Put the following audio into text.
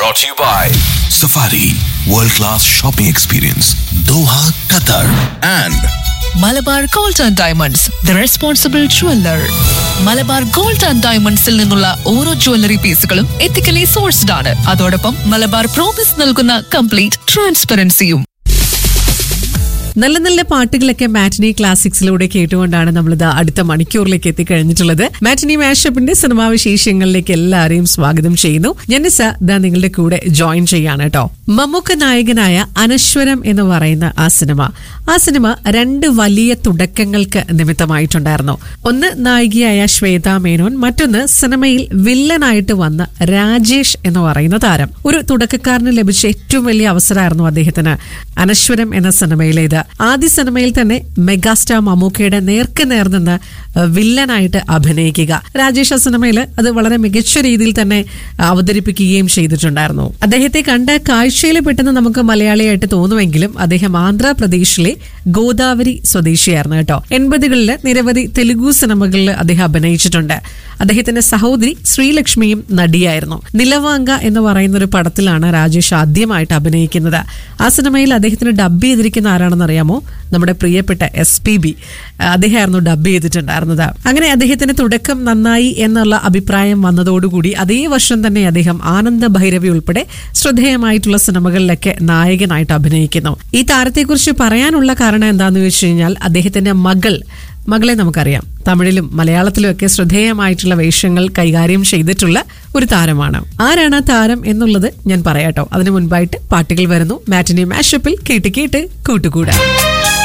brought to you by Safari World Class Shopping Experience Doha, Qatar and Malabar gold and diamonds the responsible jeweller Malabar gold and ഡയമണ്ട്സിൽ നിന്നുള്ള ഓരോ jewellery പീസുകളും ethically sourced ആണ് അതോടൊപ്പം Malabar promise നൽകുന്ന complete ട്രാൻസ്പെറൻസിയും നല്ല നല്ല പാട്ടുകളൊക്കെ മാറ്റിനി ക്ലാസിക്സിലൂടെ കേട്ടുകൊണ്ടാണ് നമ്മളിത് അടുത്ത മണിക്കൂറിലേക്ക് എത്തിക്കഴിഞ്ഞിട്ടുള്ളത് മാറ്റിനി മാഷപ്പിന്റെ സിനിമാ വിശേഷങ്ങളിലേക്ക് എല്ലാവരെയും സ്വാഗതം ചെയ്യുന്നു ജനസ ദാ നിങ്ങളുടെ കൂടെ ജോയിൻ ചെയ്യാണ് കേട്ടോ മമ്മൂക്ക നായകനായ അനശ്വരം എന്ന് പറയുന്ന ആ സിനിമ ആ സിനിമ രണ്ട് വലിയ തുടക്കങ്ങൾക്ക് നിമിത്തമായിട്ടുണ്ടായിരുന്നു ഒന്ന് നായികയായ ശ്വേത മേനോൻ മറ്റൊന്ന് സിനിമയിൽ വില്ലനായിട്ട് വന്ന രാജേഷ് എന്ന് പറയുന്ന താരം ഒരു തുടക്കക്കാരന് ലഭിച്ച ഏറ്റവും വലിയ അവസരമായിരുന്നു അദ്ദേഹത്തിന് അനശ്വരം എന്ന സിനിമയിലേത് ആദ്യ സിനിമയിൽ തന്നെ മെഗാസ്റ്റാർ മമ്മൂക്കയുടെ നേർക്ക് നേർ നിന്ന് ഏഹ്, വില്ലനായിട്ട് അഭിനയിക്കുക രാജേഷ് ആ സിനിമയിൽ അത് വളരെ മികച്ച രീതിയിൽ തന്നെ അവതരിപ്പിക്കുകയും ചെയ്തിട്ടുണ്ടായിരുന്നു അദ്ദേഹത്തെ കണ്ട കാഴ്ചയിൽ പെട്ടെന്ന് നമുക്ക് മലയാളിയായിട്ട് തോന്നുമെങ്കിലും അദ്ദേഹം ആന്ധ്രാപ്രദേശിലെ ഗോദാവരി സ്വദേശിയായിരുന്നു കേട്ടോ എൺപതുകളിൽ നിരവധി തെലുഗു സിനിമകളിൽ അദ്ദേഹം അഭിനയിച്ചിട്ടുണ്ട് അദ്ദേഹത്തിന്റെ സഹോദരി ശ്രീലക്ഷ്മിയും നടിയായിരുന്നു നിലവാങ്ക എന്ന് പറയുന്ന ഒരു പടത്തിലാണ് രാജേഷ് ആദ്യമായിട്ട് അഭിനയിക്കുന്നത് ആ സിനിമയിൽ അദ്ദേഹത്തിന് ഡബ് ചെയ്തിരിക്കുന്ന ആരാണെന്ന് അറിയാമോ നമ്മുടെ പ്രിയപ്പെട്ട എസ് പി ബി അദ്ദേഹമായിരുന്നു ഡബ് ചെയ്തിട്ടുണ്ടായിരുന്നത് അങ്ങനെ അദ്ദേഹത്തിന്റെ തുടക്കം നന്നായി എന്നുള്ള അഭിപ്രായം വന്നതോടുകൂടി അതേ വർഷം തന്നെ അദ്ദേഹം ആനന്ദ ഭൈരവി ഉൾപ്പെടെ ശ്രദ്ധേയമായിട്ടുള്ള സിനിമകളിലൊക്കെ നായകനായിട്ട് അഭിനയിക്കുന്നു ഈ താരത്തെക്കുറിച്ച് പറയാനുള്ള കാരണം എന്താണെന്ന് വെച്ച് കഴിഞ്ഞാൽ അദ്ദേഹത്തിന്റെ മകൾ മകളെ നമുക്കറിയാം തമിഴിലും മലയാളത്തിലും ഒക്കെ ശ്രദ്ധേയമായിട്ടുള്ള വേഷങ്ങൾ കൈകാര്യം ചെയ്തിട്ടുള്ള ഒരു താരമാണ് ആരാണ് ആ താരം എന്നുള്ളത് ഞാൻ പറയാട്ടോ അതിനു മുൻപായിട്ട് പാട്ടുകൾ വരുന്നു മാറ്റിനി മാഷപ്പിൽ കേട്ട് കേട്ട് കൂട്ടുകൂടാ